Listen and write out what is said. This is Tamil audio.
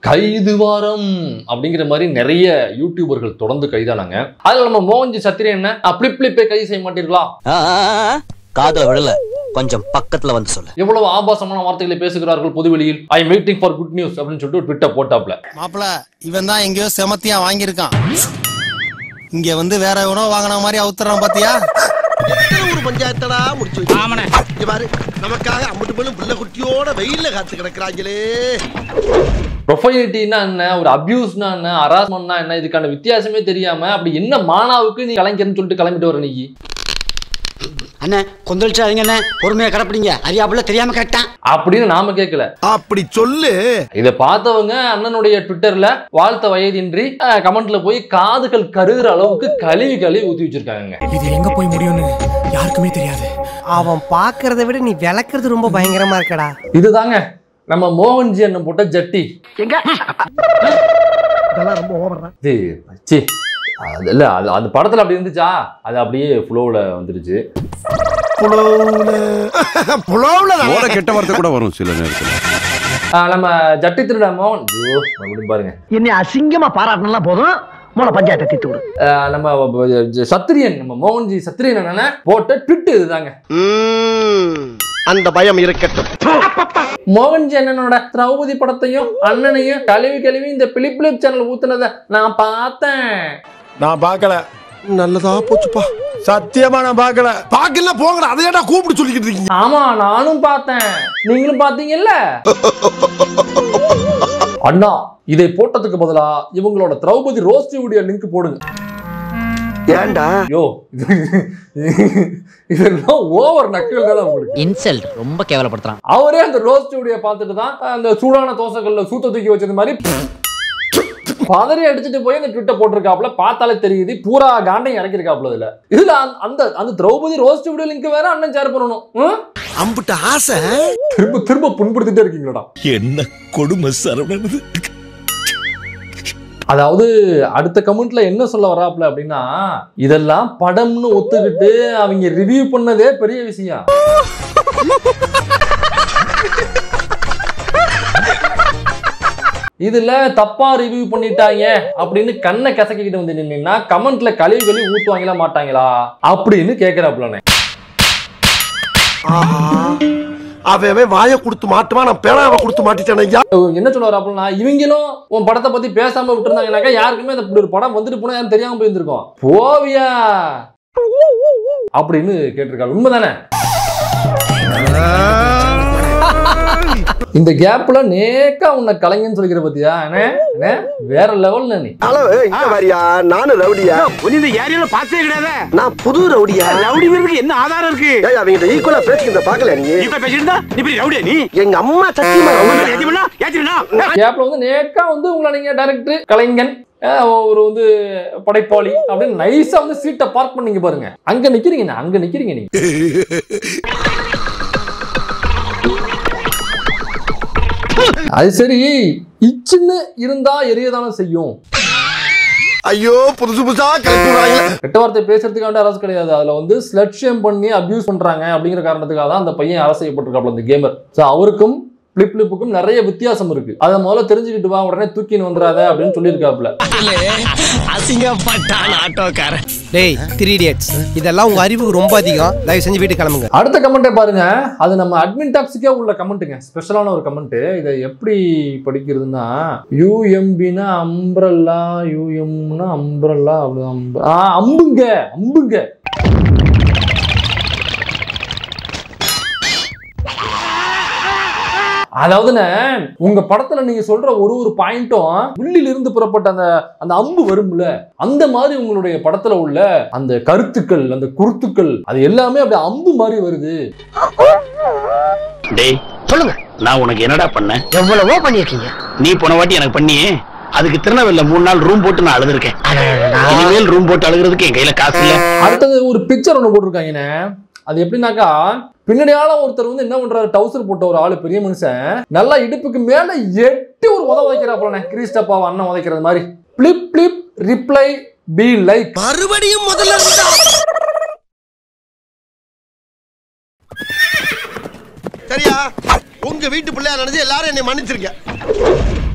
கைது வாரம் அப்படிங்கிற மாதிரி நிறைய யூடியூபர்கள் தொடர்ந்து கைதானாங்க அதுல நம்ம மோகன்ஜி சத்திரியன் என்ன பிளிப் பிளிப்பை கைது செய்ய மாட்டீர்களா காதல விடல கொஞ்சம் பக்கத்துல வந்து சொல்லு எவ்வளவு ஆபாசமான வார்த்தைகளை பேசுகிறார்கள் பொதுவெளியில் I am waiting for good news அப்படின்னு சொல்லிட்டு ஒரு ட்விட்டர் போட்டாப்ல மாப்பிள இவன் தான் எங்கேயோ செமத்தியா வாங்கியிருக்கான் இங்க வந்து வேற எவனோ வாங்கின மாதிரி அவுத்துறான் பாத்தியா ஒரு பஞ்சாயத்தடா முடிச்சு வச்சு இங்க பாரு நமக்காக அம்பட்டு பெண்ணும் புள்ள குட்டியோட வெயில்ல காத்து கிடக்குறாங்களே ப்ரொஃபைலிட்டினா என்ன ஒரு அபியூஸ்னா என்ன ஹராஸ்மெண்ட்னா என்ன இதுக்கான வித்தியாசமே தெரியாம அப்படி என்ன மானாவுக்கு நீ கலைஞர்னு சொல்லிட்டு கிளம்பிட்டு வர நீ அண்ணே கொந்தளிச்சாதீங்க அண்ணே பொறுமையா கடப்பிடிங்க அறியாப்புல தெரியாம கேட்டான் அப்படின்னு நாம கேட்கல அப்படி சொல்லு இதை பார்த்தவங்க அண்ணனுடைய ட்விட்டர்ல வாழ்த்த வயதின்றி கமெண்ட்ல போய் காதுகள் கருகிற அளவுக்கு கழுவி கழுவி ஊத்தி வச்சிருக்காங்க இது எங்க போய் முடியும்னு யாருக்குமே தெரியாது அவன் பாக்குறத விட நீ விளக்குறது ரொம்ப பயங்கரமா இருக்கடா இதுதாங்க நம்ம மோகன்ஜி அண்ணன் போட்ட ஜட்டி இதெல்லாம் ரொம்ப ஓவர்றா இது ச்சீ அது இல்ல அது அந்த படத்துல அப்படி இருந்துச்சா அது அப்படியே ஃப்ளோவில் வந்துருச்சு புலவுல புலவுல ஓட கெட்ட வார்த்தை கூட வரும் சில நேரத்துல ஆஹ் நம்ம ஜட்டி திருட மோகன் ஐயோ மறுபடியும் பாருங்க என்னை அசிங்கமா பாராட்டினா போதும் மூல பஞ்சாயத்தை தீர்த்து விடு ஆஹ் நம்ம வ- சத்திரியன் நம்ம மோகன்ஜி சத்திரியன் அண்ணனை போட்ட ட்விட் இதுதாங்க அந்த பயம் இருக்கட்டும் மோகன்ஜி அண்ணனோட திரௌபதி படத்தையும் அண்ணனையும் கழுவி கழுவி இந்த பிலிப் பிலிப் சேனல் ஊத்துனத நான் பார்த்தேன் நான் பார்க்கல நல்லதா போச்சுப்பா சத்தியமா நான் பார்க்கல பாக்கல போங்கடா அதை ஏன்டா கூப்பிட்டு சொல்லிக்கிட்டு இருக்கீங்க ஆமா நானும் பார்த்தேன் நீங்களும் பார்த்தீங்கல்ல அண்ணா இதை போட்டதுக்கு பதிலா இவங்களோட திரௌபதி ரோஸ்டி வீடியோ லிங்க் போடுங்க ஏன்டா ஐயோ இதெல்லாம் ஓவர் நக்கல் தான் உங்களுக்கு இன்சல்ட் ரொம்ப கேவலப்படுத்துறான் அவரே அந்த ரோஸ்ட் வீடியோ பார்த்துட்டு தான் அந்த சூடான தோசைகள்ல சூத்த தூக்கி வச்சது மாதிரி பதறி அடிச்சுட்டு போய் அந்த ட்விட்டர் போட்டிருக்காப்ல பார்த்தாலே தெரியுது பூரா காண்டையும் இறக்கிருக்காப்ல இதுல இதுல அந்த- அந்த அந்த திரௌபதி ரோஸ்ட் வீடியோ லிங்க் வேற அண்ணன் ஷேர் பண்ணணும் ம்? அம்புட்ட ஆசை திரும்ப திரும்ப புண்படுத்திட்டே இருக்கீங்களா என்ன கொடுமை சரவணன் அதாவது அடுத்த கமெண்ட்ல என்ன சொல்ல வராப்ல அப்படின்னா இதெல்லாம் படம்னு ஒத்துக்கிட்டு அவங்க ரிவ்யூ பண்ணதே பெரிய விஷயம் இதுல தப்பா ரிவ்யூ பண்ணிட்டாங்க அப்படின்னு கண்ணை கசக்கிக்கிட்டு வந்து நின்னா கமெண்ட்ல கழுவி கழுவி ஊத்துவாங்களா மாட்டாங்களா அப்படின்னு கேக்குறாப்லண்ணே ஆஹா அவன் அவன் வாயை கொடுத்து மாட்டுவான் நான் பேனாவை கொடுத்து மாட்டிட்டேன் ஐயா என்ன சொல்ல வராப்புலனா இவங்களும் உன் படத்தை பத்தி பேசாம விட்டுருந்தாங்கனாக்கா யாருக்குமே அந்த இப்படி ஒரு படம் வந்துட்டு போனா யாரும் தெரியாம போயிருந்திருக்கும் போவியா அப்படின்னு கேட்டிருக்காரு உண்மைதானே இந்த கேப்ல நேக்கா உன்னை கலைஞன்னு சொல்லிக்கிற பத்தியா அண்ணே? அண்ணே, வேற லெவல்ல நீ அளவு இங்க வரியா நானும் ரவுடியா இந்த ஏரியால பார்த்தே கிடையாது நான் புது ரவுடியா ரவுடிங்கிறதுக்கு என்ன ஆதாரம் இருக்கு ஏய் அவங்க ஈக்குவலா பேசிக்கிறத பாக்கல நீ இப்ப பேசிட்டு நீ பெரிய ரவுடியா நீ எங்க அம்மா சத்தியமா ரவுடி ஏத்தினா ஏத்தினா கேப்ல வந்து நேக்கா வந்து உங்களை நீங்க டைரக்டர் கலைஞன் அஹ், ஒரு வந்து படைப்பாளி அப்படின்னு நைஸா வந்து சீட்டை பார்க் பண்ணீங்க பாருங்க அங்க நிக்கிறீங்க நீ, அங்க நிக்கிறீங்க நீ அது சரி இச்சுன்னு இருந்தா எரியதானே செய்யும் ஐயோ புதுசு புதுசா கிளப்பி விடுறாங்க கெட்ட வார்த்தை பேசுறதுக்காண்டி அரசு கிடையாது அதுல வந்து ஸ்லட் ஷேம் பண்ணி அபியூஸ் பண்றாங்க அப்படிங்கிற காரணத்துக்காக தான் அந்த பையன் அரசு செய்யப்பட்டிருக்காப்ல அந்த கேமர் ஸோ அவருக்கும் பிளிப் பிளிப்புக்கும் நிறைய வித்தியாசம் இருக்கு அதை முதல்ல தெரிஞ்சுக்கிட்டு வா உடனே தூக்கின்னு வந்துடாத அப்படின்னு சொல்லியிருக்காப்ல அசிங்கப்பட்டான் ஆட்டோக்காரன் டேய் த்ரீ இடியட்ஸ் இதெல்லாம் உங்க அறிவுக்கு ரொம்ப அதிகம் தயவு செஞ்சு வீட்டுக்கு கிளம்புங்க அடுத்த கமெண்ட்டை பாருங்க அது நம்ம அட்மின் டாக்ஸிக்கே உள்ள கமெண்ட்டுங்க ஸ்பெஷலான ஒரு கமெண்ட் இதை எப்படி படிக்கிறதுனா யூஎம்பினா அம்ப்ரல்லா யூஎம்னா அம்ப்ரல்லா அப்படி அம்பு ஆ அம்புங்க அம்புங்க அதாவதுண்ணே உங்க படத்துல நீங்க சொல்ற ஒரு ஒரு பாயிண்ட்டும் வில்லில் இருந்து புறப்பட்ட அந்த அந்த அம்பு வரும்ல அந்த மாதிரி உங்களுடைய படத்துல உள்ள அந்த கருத்துக்கள் அந்த குருத்துக்கள் அது எல்லாமே அப்படியே அம்பு மாதிரி வருது டேய் சொல்லுங்க நான் உனக்கு என்னடா பண்ணேன் எவ்வளவோ பண்ணிருக்கீங்க நீ போன வாட்டி எனக்கு பண்ணியே அதுக்கு திருநெல்வேலில மூணு நாள் ரூம் போட்டு நான் அழுதுருக்கேன் இனிமேல் ரூம் போட்டு அழுகிறதுக்கு என் கையில காசு இல்ல அடுத்தது ஒரு பிக்சர் ஒன்று போட்டிருக்காங்கண்ணே அது எப்படின்னாக்கா பின்னாடியால ஒருத்தர் வந்து என்ன பண்றாரு டவுசர் போட்ட ஒரு ஆளு பெரிய மனுஷன் நல்லா இடுப்புக்கு மேல எட்டி ஒரு உதவ வைக்கிறாப்புலண்ணே கிறிஸ்டப்பாவை அண்ணன் உதைக்கிறது மாதிரி flip flip reply be like மறுபடியும் முதல்ல இருந்தா சரியா உங்க வீட்டு பிள்ளையா நினைச்சு எல்லாரும் என்னை மன்னிச்சிருங்க